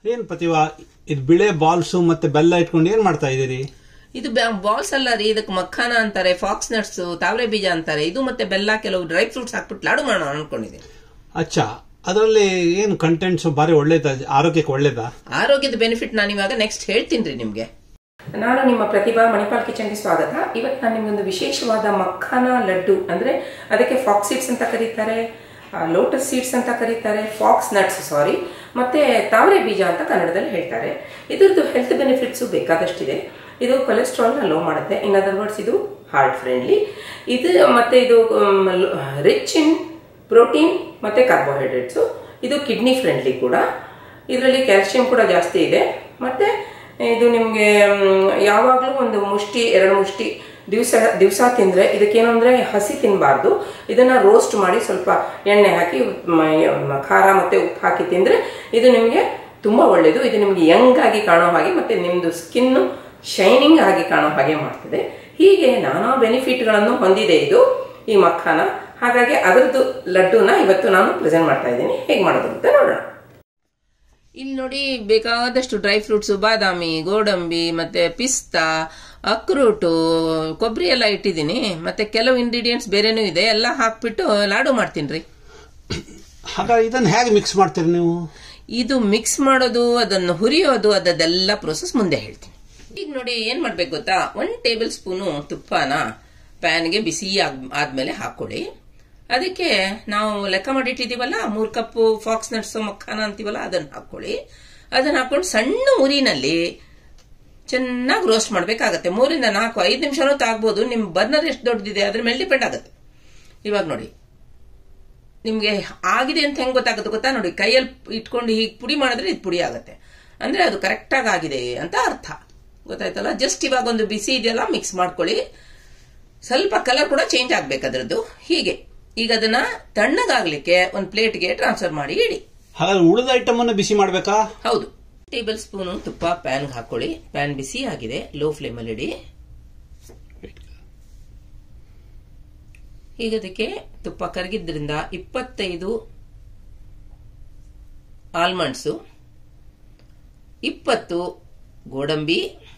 ಏನ್ ಪ್ರತಿಭಾ ಇದು ಬಿಳೆ ಬಾಲ್ಸು ಮತ್ತೆ ಬೆಲ್ಲ ಇಟ್ಕೊಂಡು ಏನ್ ಮಾಡ್ತಾ ಇದೀರಿ ಇದು ಬಾಲ್ಸ್ ಅಲ್ಲ ರೀ ಇದಕ್ಕೆ ಮಖಾನ ಅಂತಾರೆ ಫಾಕ್ಸ್ ನಟ್ಸ್ ತಾವರೆ ಬೀಜ ಅಂತಾರೆ ಇದು ಮತ್ತೆ ಬೆಲ್ಲ ಕೆಲವು ಡ್ರೈ ಫ್ರೂಟ್ಸ್ ಹಾಕ್ಬಿಟ್ಟು ಲಾಡು ಮಾಡೋಣ ಅನ್ಕೊಂಡಿದ್ದೀನಿ ಅಚ್ಚಾ ಅದರಲ್ಲಿ ಏನು ಕಂಟೆಂಟ್ಸ್ ಬಾರಿ ಒಳ್ಳೇದ ಆರೋಗ್ಯಕ್ಕೆ ಒಳ್ಳೇದಾ ಆರೋಗ್ಯದ ಬೆನಿಫಿಟ್ ನಾನು ಇವಾಗ ನೆಕ್ಸ್ಟ್ ಹೇಳ್ತೀನಿ ರೀ ನಿಮ್ಗೆ ನಾನು ನಿಮ್ಮ ಪ್ರತಿಭಾ ಮಣಿಪಾಲ್ ಕಿಚನ್ಗೆ ಸ್ವಾಗತ ಇವತ್ತು ನಾನು ನಿಮ್ಗೊಂದು ವಿಶೇಷವಾದ ಮಖಾನ ಲಡ್ಡು ಅಂದ್ರೆ ಅದಕ್ಕೆ ಫಾಕ್ಸ್ ಸೀಡ್ಸ್ ಅಂತ ಕರೀತಾರೆ ಲೋಟಸ್ ಸೀಡ್ಸ್ ಅಂತ ಕರೀತಾರೆ ಫಾಕ್ಸ್ ನಟ್ಸ್ ಸಾರಿ ಮತ್ತೆ ತಾವರೆ ಬೀಜ ಅಂತ ಕನ್ನಡದಲ್ಲಿ ಹೇಳ್ತಾರೆ ಇದ್ರದ್ದು ಹೆಲ್ತ್ ಬೆನಿಫಿಟ್ಸು ಬೇಕಾದಷ್ಟಿದೆ ಇದು ಕೊಲೆಸ್ಟ್ರಾಲ್ನ ಲೋ ಮಾಡುತ್ತೆ ಇನ್ ಅದರ್ ವರ್ಡ್ಸ್ ಇದು ಹಾರ್ಟ್ ಫ್ರೆಂಡ್ಲಿ ಇದು ಮತ್ತೆ ಇದು ರಿಚ್ ಇನ್ ಪ್ರೋಟೀನ್ ಮತ್ತೆ ಕಾರ್ಬೋಹೈಡ್ರೇಟ್ಸು ಇದು ಕಿಡ್ನಿ ಫ್ರೆಂಡ್ಲಿ ಕೂಡ ಇದರಲ್ಲಿ ಕ್ಯಾಲ್ಸಿಯಂ ಕೂಡ ಜಾಸ್ತಿ ಇದೆ ಮತ್ತೆ ಇದು ನಿಮಗೆ ಯಾವಾಗಲೂ ಒಂದು ಮುಷ್ಟಿ ಎರಡು ಮುಷ್ಟಿ ದಿವಸ ದಿವಸ ತಿಂದರೆ ಇದಕ್ಕೇನು ಅಂದರೆ ಹಸಿ ತಿನ್ನಬಾರ್ದು ಇದನ್ನು ರೋಸ್ಟ್ ಮಾಡಿ ಸ್ವಲ್ಪ ಎಣ್ಣೆ ಹಾಕಿ ಮ- ಖಾರ ಮತ್ತು ಉಪ್ಪು ಹಾಕಿ ತಿಂದರೆ ಇದು ನಿಮಗೆ ತುಂಬ ಒಳ್ಳೆಯದು ಇದು ನಿಮಗೆ ಯಂಗ್ ಆಗಿ ಕಾಣೋ ಹಾಗೆ ಮತ್ತು ನಿಮ್ಮದು ಸ್ಕಿನ್ನು ಶೈನಿಂಗ್ ಆಗಿ ಕಾಣೋ ಹಾಗೆ ಮಾಡ್ತದೆ ಹೀಗೆ ನಾನಾ ಬೆನಿಫಿಟ್ಗಳನ್ನು ಹೊಂದಿದೆ ಇದು ಈ ಮಖಾನ ಹಾಗಾಗಿ ಅದರದ್ದು ಲಡ್ಡುನ ಇವತ್ತು ನಾನು ಪ್ರೆಸೆಂಟ್ ಮಾಡ್ತಾ ಇದ್ದೀನಿ ಹೇಗೆ ಮಾಡೋದು ಅಂತ ನೋಡೋಣ ಇಲ್ಲಿ ನೋಡಿ ಬೇಕಾದಷ್ಟು ಡ್ರೈ ಫ್ರೂಟ್ಸ್ ಬಾದಾಮಿ ಗೋಡಂಬಿ ಮತ್ತೆ ಪಿಸ್ತಾ ಅಕ್ರೂಟು ಕೊಬ್ಬರಿ ಎಲ್ಲ ಇಟ್ಟಿದ್ದೀನಿ ಮತ್ತೆ ಕೆಲವು ಇಂಗ್ರೀಡಿಯೆಂಟ್ಸ್ ಬೇರೆನೂ ಇದೆ ಎಲ್ಲ ಹಾಕ್ಬಿಟ್ಟು ಲಾಡು ಮಾಡ್ತೀನಿ ರೀ ಹಾಗಾದ್ರೆ ಇದನ್ನ ಹೇಗೆ ಮಿಕ್ಸ್ ಮಾಡ್ತೀರಿ ನೀವು ಇದು ಮಿಕ್ಸ್ ಮಾಡೋದು ಅದನ್ನು ಹುರಿಯೋದು ಅದೆಲ್ಲ ಪ್ರೊಸೆಸ್ ಮುಂದೆ ಹೇಳ್ತೀನಿ ಈಗ ನೋಡಿ ಏನ್ ಮಾಡ್ಬೇಕು ಗೊತ್ತಾ ಒಂದ್ ಟೇಬಲ್ ಸ್ಪೂನು ತುಪ್ಪನ ಪ್ಯಾನ್ಗೆ ಬಿಸಿ ಆಗ್- ಆದ್ಮೇಲೆ ಹಾಕೊಳ್ಳಿ ಅದಕ್ಕೆ ನಾವು ಲೆಕ್ಕ ಮಾಡಿಟ್ಟಿದೀವಲ್ಲ ಮೂರ್ ಕಪ್ಪು ಫಾಕ್ಸ್ ನಟ್ಸ್ ಮಖಾನ ಅಂತೀವಲ್ಲ ಅದನ್ನ ಹಾಕೊಳ್ಳಿ ಅದನ್ನ ಹಾಕೊಂಡು ಸಣ್ಣ ಉರಿನಲ್ಲಿ ಚೆನ್ನಾಗಿ ರೋಸ್ಟ್ ಮಾಡ್ಬೇಕಾಗತ್ತೆ ಮೂರಿಂದ ನಾಲ್ಕು ಐದು ನಿಮಿಷನೂ ತಾಗ್ಬೋದು ನಿಮ್ ಬರ್ನರ್ ಎಷ್ಟು ದೊಡ್ಡದಿದೆ ಅದ್ರ ಮೇಲೆ ಡಿಪೆಂಡ್ ಆಗುತ್ತೆ ಇವಾಗ ನೋಡಿ ನಿಮ್ಗೆ ಆಗಿದೆ ಅಂತ ಹೆಂಗ್ ಗೊತ್ತಾಗುತ್ತೆ ಗೊತ್ತಾ ನೋಡಿ ಕೈಯಲ್ಲಿ ಇಟ್ಕೊಂಡು ಹೀಗೆ ಪುಡಿ ಮಾಡಿದ್ರೆ ಇದು ಪುಡಿ ಆಗುತ್ತೆ ಅಂದ್ರೆ ಅದು ಕರೆಕ್ಟಾಗಿ ಆಗಿದೆ ಅಂತ ಅರ್ಥ ಗೊತ್ತಾಯ್ತಲ್ಲ ಜಸ್ಟ್ ಇವಾಗ ಒಂದು ಬಿಸಿ ಇದೆಯಲ್ಲ ಮಿಕ್ಸ್ ಮಾಡ್ಕೊಳ್ಳಿ ಸ್ವಲ್ಪ ಕಲರ್ ಕೂಡ ಚೇಂಜ್ ಆಗ್ಬೇಕು ಅದ್ರದ್ದು ಹೀಗೆ ಈಗ ಅದನ್ನ ತಣ್ಣಗಾಗ್ಲಿಕ್ಕೆ ಒಂದು ಪ್ಲೇಟ್ಗೆ ಟ್ರಾನ್ಸ್ಫರ್ ಮಾಡಿ ಇಡಿ ಹಾಗಾದ್ರೆ ಉಳಿದ ಐಟಮ್ ಅನ್ನು ಬಿಸಿ ಮಾಡ್ಬೇಕಾ ಹೌದು ಟೇಬಲ್ ಸ್ಪೂನು ತುಪ್ಪ ಪ್ಯಾನ್ಗೆ ಹಾಕೊಳ್ಳಿ ಪ್ಯಾನ್ ಬಿಸಿ ಆಗಿದೆ ಲೋ ಫ್ಲೇಮಲ್ಲಿ ಇಡಿ ಈಗ ಅದಕ್ಕೆ ತುಪ್ಪ ಕರಗಿದ್ರಿಂದ ಇಪ್ಪತ್ತೈದು ಆಲ್ಮಂಡ್ಸು ಇಪ್ಪತ್ತು ಗೋಡಂಬಿ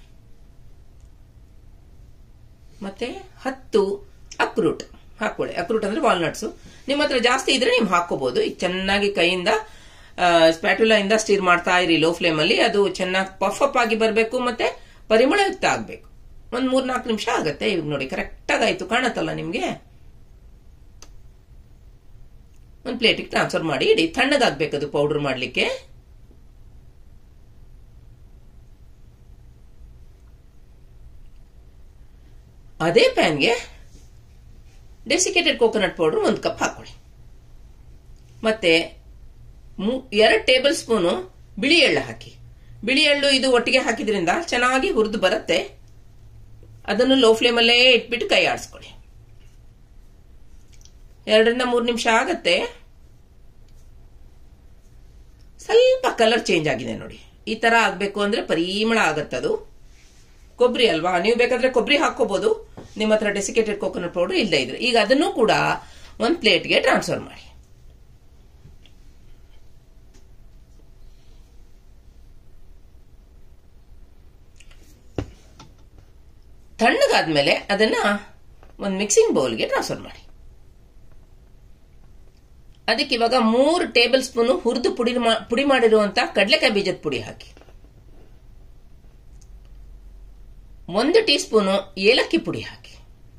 ಮತ್ತೆ ಹತ್ತು ಅಕ್ರೂಟ್ ಹಾಕೊಳ್ಳಿ ಅಕ್ರೂಟ್ ಅಂದ್ರೆ ವಾಲ್ನಟ್ಸ್ ನಿಮ್ಮ ಹತ್ರ ಜಾಸ್ತಿ ಇದ್ರೆ ನೀವು ಹಾಕೋಬಹುದು ಈಗ ಚೆನ್ನಾಗಿ ಕೈಯಿಂದ ಸ್ಪ್ಯಾಟುಲಾ ಇಂದ ಸ್ಟೀರ್ ಮಾಡ್ತಾ ಇರಿ ಲೋ ಫ್ಲೇಮ್ ಅಲ್ಲಿ ಅದು ಚೆನ್ನಾಗಿ ಪಫ್ ಅಪ್ ಆಗಿ ಬರಬೇಕು ಮತ್ತೆ ಪರಿಮಳಯುಕ್ತ ಆಗ್ಬೇಕು ಒಂದ್ ಮೂರ್ ನಾಲ್ಕು ನಿಮಿಷ ಆಗತ್ತೆ ಇವಾಗ ನೋಡಿ ಕರೆಕ್ಟ್ ಆಗಾಯ್ತು ಕಾಣತ್ತಲ್ಲ ನಿಮ್ಗೆ ಒಂದು ಪ್ಲೇಟಿಗೆ ಟ್ರಾನ್ಸ್ಫರ್ ಮಾಡಿ ಇಡಿ ತಣ್ಣಗಾಗ್ಬೇಕು ಅದು ಪೌಡರ್ ಮಾಡ್ಲಿಕ್ಕೆ ಅದೇ ಪ್ಯಾನ್ಗೆ ಡೆಸಿಕೇಟೆಡ್ ಕೋಕೋನಟ್ ಪೌಡರ್ ಒಂದು ಕಪ್ ಹಾಕೊಳ್ಳಿ ಮತ್ತೆ ಎರಡು ಟೇಬಲ್ ಸ್ಪೂನು ಬಿಳಿ ಎಳ್ಳು ಹಾಕಿ ಬಿಳಿ ಎಳ್ಳು ಇದು ಒಟ್ಟಿಗೆ ಹಾಕಿದ್ರಿಂದ ಚೆನ್ನಾಗಿ ಹುರಿದು ಬರುತ್ತೆ ಅದನ್ನು ಲೋ ಫ್ಲೇಮಲ್ಲೇ ಇಟ್ಬಿಟ್ಟು ಕೈ ಆಡಿಸ್ಕೊಳ್ಳಿ ಎರಡರಿಂದ ಮೂರು ನಿಮಿಷ ಆಗತ್ತೆ ಸ್ವಲ್ಪ ಕಲರ್ ಚೇಂಜ್ ಆಗಿದೆ ನೋಡಿ ಈ ತರ ಆಗ್ಬೇಕು ಅಂದ್ರೆ ಪರಿಮಳ ಆಗತ್ತದು ಕೊಬ್ಬರಿ ಅಲ್ವಾ ನೀವು ಬೇಕಾದ್ರೆ ಕೊಬ್ಬರಿ ಹಾಕೋಬಹುದು ನಿಮ್ಮ ಹತ್ರ ಡೆಸಿಕೇಟೆಡ್ ಕೋಕೋನಟ್ ಪೌಡರ್ ಇಲ್ಲದೆ ಇದ್ರೆ ಈಗ ಅದನ್ನು ಕೂಡ ಒಂದು ಪ್ಲೇಟ್ಗೆ ಟ್ರಾನ್ಸ್ಫರ್ ಮಾಡಿ ತಣ್ಣಗಾದ್ಮೇಲೆ ಅದನ್ನ ಒಂದು ಮಿಕ್ಸಿಂಗ್ ಬೌಲ್ಗೆ ಟ್ರಾನ್ಸ್ಫರ್ ಮಾಡಿ ಅದಕ್ಕೆ ಇವಾಗ ಮೂರು ಟೇಬಲ್ ಸ್ಪೂನು ಹುರಿದು ಪುಡಿ ಮಾ- ಪುಡಿ ಮಾಡಿರುವಂತ ಕಡಲೆಕಾಯಿ ಬೀಜದ ಪುಡಿ ಹಾಕಿ ಒಂದು ಟೀ ಸ್ಪೂನು ಏಲಕ್ಕಿ ಪುಡಿ ಹಾಕಿ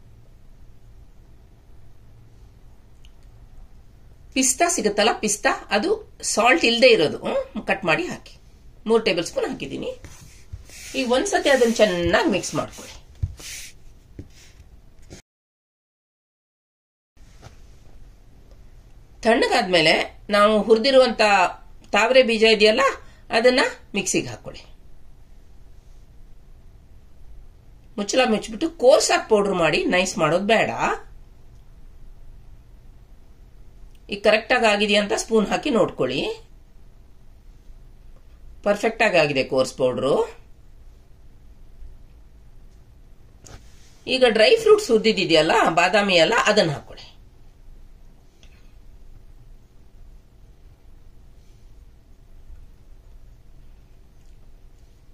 ಪಿಸ್ತಾ ಸಿಗುತ್ತಲ್ಲ ಪಿಸ್ತಾ ಅದು ಸಾಲ್ಟ್ ಇಲ್ಲದೆ ಇರೋದು ಕಟ್ ಮಾಡಿ ಹಾಕಿ ಮೂರು ಟೇಬಲ್ ಸ್ಪೂನ್ ಹಾಕಿದ್ದೀನಿ ಈಗ ಒಂದ್ಸತಿ ಅದನ್ನ ಚೆನ್ನಾಗಿ ಮಿಕ್ಸ್ ಮಾಡ್ಕೊಳ್ಳಿ ತಣ್ಣಗಾದ್ಮೇಲೆ ನಾವು ಹುರಿದಿರುವಂತ ತಾವರೆ ಬೀಜ ಇದೆಯಲ್ಲ ಅದನ್ನ ಮಿಕ್ಸಿಗೆ ಹಾಕೊಳ್ಳಿ ಮುಚ್ಚಳ ಮುಚ್ಚಿಬಿಟ್ಟು ಕೋರ್ಸಾಗಿ ಪೌಡರ್ ಮಾಡಿ ನೈಸ್ ಮಾಡೋದು ಬೇಡ ಈಗ ಕರೆಕ್ಟಾಗಿ ಆಗಿದೆ ಅಂತ ಸ್ಪೂನ್ ಹಾಕಿ ನೋಡ್ಕೊಳ್ಳಿ ಪರ್ಫೆಕ್ಟ್ ಆಗಿ ಆಗಿದೆ ಕೋರ್ಸ್ ಪೌಡ್ರು ಈಗ ಡ್ರೈ ಫ್ರೂಟ್ಸ್ ಹುರಿದಿದೆಯಲ್ಲ ಬಾದಾಮಿ ಎಲ್ಲ ಅದನ್ನ ಹಾಕೊಳ್ಳಿ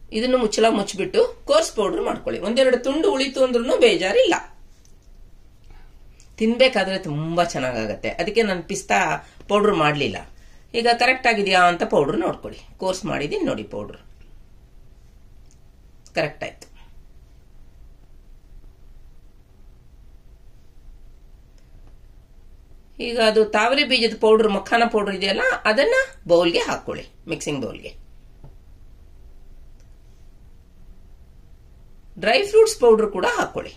ಇದನ್ನು ಮುಚ್ಚಳ ಮುಚ್ಚಿಬಿಟ್ಟು ಕೋರ್ಸ್ ಪೌಡರ್ ಮಾಡ್ಕೊಳ್ಳಿ ಒಂದೆರಡು ತುಂಡು ಉಳಿತು ಅಂದ್ರೂ ಬೇಜಾರಿಲ್ಲ ತಿನ್ಬೇಕಾದ್ರೆ ತುಂಬಾ ಚೆನ್ನಾಗಾಗತ್ತೆ ಅದಕ್ಕೆ ನಾನು ಪಿಸ್ತಾ ಪೌಡರ್ ಮಾಡಲಿಲ್ಲ ಈಗ ಕರೆಕ್ಟ್ ಆಗಿದೆಯಾ ಅಂತ ಪೌಡರ್ ನೋಡ್ಕೊಳ್ಳಿ ಕೋರ್ಸ್ ಮಾಡಿದೀನಿ ನೋಡಿ ಪೌಡರ್ ಕರೆಕ್ಟ್ ಆಯ್ತು ಈಗ ಅದು ತಾವರೆ ಬೀಜದ ಪೌಡರ್ ಮಖಾನ ಪೌಡರ್ ಇದೆಯಲ್ಲ ಅದನ್ನ ಬೌಲ್ಗೆ ಹಾಕೊಳ್ಳಿ ಮಿಕ್ಸಿಂಗ್ ಬೌಲ್ಗೆ ಡ್ರೈ ಫ್ರೂಟ್ಸ್ ಪೌಡರ್ ಕೂಡ ಹಾಕೊಳ್ಳಿ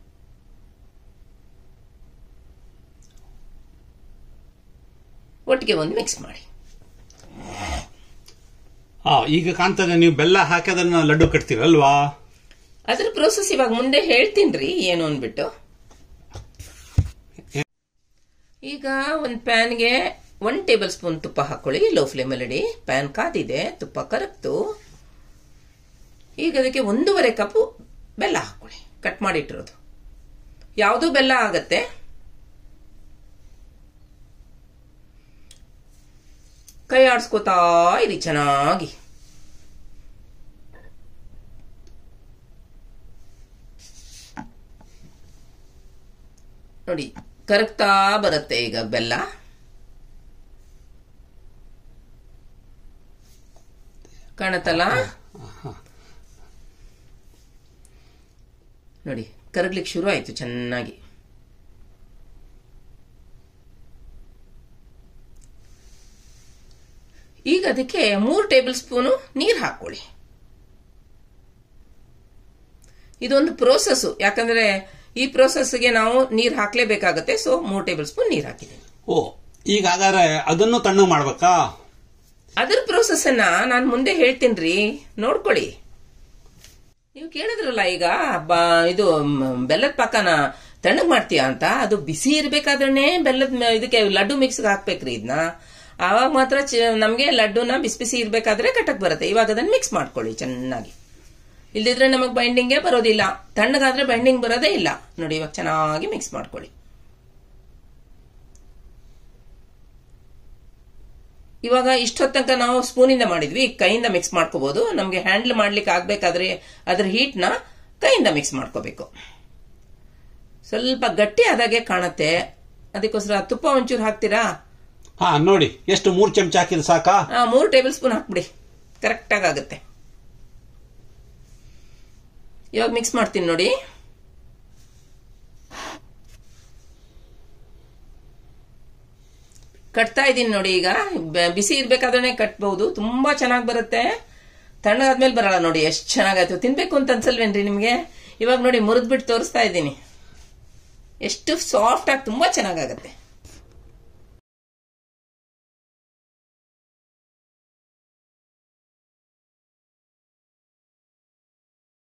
ಒಟ್ಟಿಗೆ ಒಂದು ಮಿಕ್ಸ್ ಮಾಡಿ ಆ ಈಗ ಕಾಣ್ತದೆ ನೀವು ಬೆಲ್ಲ ಹಾಕಿ ಅದನ್ನ ಲಡ್ಡು ಕಟ್ತೀರಲ್ವಾ ಅದ್ರ ಪ್ರೋಸೆಸ್ ಇವಾಗ ಮುಂದೆ ಹೇಳ್ತೀನ್ರಿ ಏನು ಅಂದ್ಬಿಟ್ಟು ಈಗ ಒಂದು ಪ್ಯಾನ್ಗೆ ಒನ್ ಟೇಬಲ್ ಸ್ಪೂನ್ ತುಪ್ಪ ಹಾಕೊಳ್ಳಿ ಲೋ ಫ್ಲೇಮಲ್ಲಿ ಇಡಿ ಪ್ಯಾನ್ ಕಾದಿದೆ ತುಪ್ಪ ಕರಗ್ತು ಈಗ ಅದಕ್ಕೆ ಒಂದೂವರೆ ಕಪ್ಪು ಬೆಲ್ಲ ಹಾಕೊಳ್ಳಿ ಕಟ್ ಮಾಡಿಟ್ಟಿರೋದು ಯಾವುದು ಬೆಲ್ಲ ಆಗತ್ತೆ ಕೈ ಆಡಿಸ್ಕೋತಾ ಇರಿ ಚೆನ್ನಾಗಿ ನೋಡಿ ಕರಗ್ತಾ ಬರುತ್ತೆ ಈಗ ಬೆಲ್ಲ ಕಾಣತ್ತಲ್ಲ ನೋಡಿ ಕರಗ್ಲಿಕ್ಕೆ ಶುರು ಆಯ್ತು ಚೆನ್ನಾಗಿ ಈಗ ಅದಕ್ಕೆ ಮೂರು ಟೇಬಲ್ ಸ್ಪೂನು ನೀರು ಹಾಕೊಳ್ಳಿ ಇದೊಂದು ಪ್ರೋಸೆಸ್ ಯಾಕಂದ್ರೆ ಈ ಪ್ರೋಸೆಸ್ಗೆ ನಾವು ನೀರು ಹಾಕ್ಲೇಬೇಕಾಗತ್ತೆ ಸೊ ಮೂರು ಟೇಬಲ್ ಸ್ಪೂನ್ ನೀರು ಹಾಕಿದ್ದೀನಿ ಓ ಈಗ ಹಾಗಾದ್ರೆ ಅದನ್ನು ತಣ್ಣಗೆ ಮಾಡ್ಬೇಕಾ ಅದ್ರ ಪ್ರೋಸೆಸ್ ಅನ್ನ ನಾನು ಮುಂದೆ ಹೇಳ್ತೀನಿ ನೋಡ್ಕೊಳ್ಳಿ ನೀವು ಕೇಳಿದ್ರಲ್ಲ ಈಗ ಬ- ಇದು ಮ್, ಬೆಲ್ಲದ ಪಾಕನ ತಣ್ಣಗ್ ಮಾಡ್ತೀಯಾ ಅಂತ ಅದು ಬಿಸಿ ಇರ್ಬೇಕಾದ್ರೆ ಬೆಲ್ಲದ ಮ- ಇದಕ್ಕೆ ಲಡ್ಡು ಮಿಕ್ಸ್ ಹಾಕ್ಬೇಕ್ರಿ ಇದನ್ನ ಆವಾಗ ಮಾತ್ರ ಚ- ನಮ್ಗೆ ಲಡ್ಡುನ ಬಿಸಿ ಬಿಸಿ ಇರ್ಬೇಕಾದ್ರೆ ಕಟ್ಟಕ್ ಬರುತ್ತೆ ಇವಾಗ ಅದನ್ನ ಮಿಕ್ಸ್ ಮಾಡ್ಕೊಳ್ಳಿ ಚೆನ್ನಾಗಿ ಇಲ್ದಿದ್ರೆ ನಮಗ್ ಬೈಂಡಿಂಗೇ ಬರೋದಿಲ್ಲ ತಣ್ಣಗಾದ್ರೆ ಬೈಂಡಿಂಗ್ ಬರೋದೇ ಇಲ್ಲ ನೋಡಿ ಇವಾಗ ಚೆನ್ನಾಗಿ ಮಿಕ್ಸ್ ಮಾಡ್ಕೊಳ್ಳಿ ಇವಾಗ ಇಷ್ಟೊತ್ತ ತನಕ ನಾವು ಸ್ಪೂನಿಂದ ಮಾಡಿದ್ವಿ ಈಗ ಕೈಯಿಂದ ಮಿಕ್ಸ್ ಮಾಡ್ಕೋಬಹುದು ನಮ್ಗೆ ಹ್ಯಾಂಡಲ್ ಮಾಡ್ಲಿಕ್ಕೆ ಆಗ್ಬೇಕಾದ್ರೆ ಅದ್ರ ಹೀಟ್ನ ಕೈಯಿಂದ ಮಿಕ್ಸ್ ಮಾಡ್ಕೋಬೇಕು ಸ್ವಲ್ಪ ಗಟ್ಟಿ ಆದಾಗೆ ಕಾಣತ್ತೆ ಅದಕ್ಕೋಸ್ಕರ ತುಪ್ಪ ಒಂಚೂರು ಹಾಕ್ತೀರಾ ಹಾ ನೋಡಿ ಎಷ್ಟು ಮೂರ್ ಚಮಚ ಹಾಕಿದ್ರೆ ಸಾಕಾ ಆ, ಮೂರು ಟೇಬಲ್ ಸ್ಪೂನ್ ಹಾಕ್ಬಿಡಿ ಕರೆಕ್ಟ್ ಆಗುತ್ತೆ ಇವಾಗ ಮಿಕ್ಸ್ ಮಾಡ್ತೀನಿ ನೋಡಿ ಕಟ್ತಾ ಇದ್ದೀನಿ ನೋಡಿ ಈಗ ಬ- ಬಿಸಿ ಇರ್ಬೇಕಾದ್ರೆ ಕಟ್ಬಹುದು ತುಂಬಾ ಚೆನ್ನಾಗಿ ಬರುತ್ತೆ ತಣ್ಣಗಾದ್ಮೇಲೆ ಬರಲ್ಲ ನೋಡಿ ಎಷ್ಟು ಚೆನ್ನಾಗಾಯ್ತು ತಿನ್ಬೇಕು ಅಂತ ಅನ್ಸಲ್ವೇನ್ರಿ ನಿಮ್ಗೆ ಇವಾಗ ನೋಡಿ ಮುರಿದ್ಬಿಟ್ಟು ತೋರಿಸ್ತಾ ಇದ್ದೀನಿ ಎಷ್ಟು ಸಾಫ್ಟ್ ಆಗಿ ತುಂಬಾ ಚೆನ್ನಾಗಾಗತ್ತೆ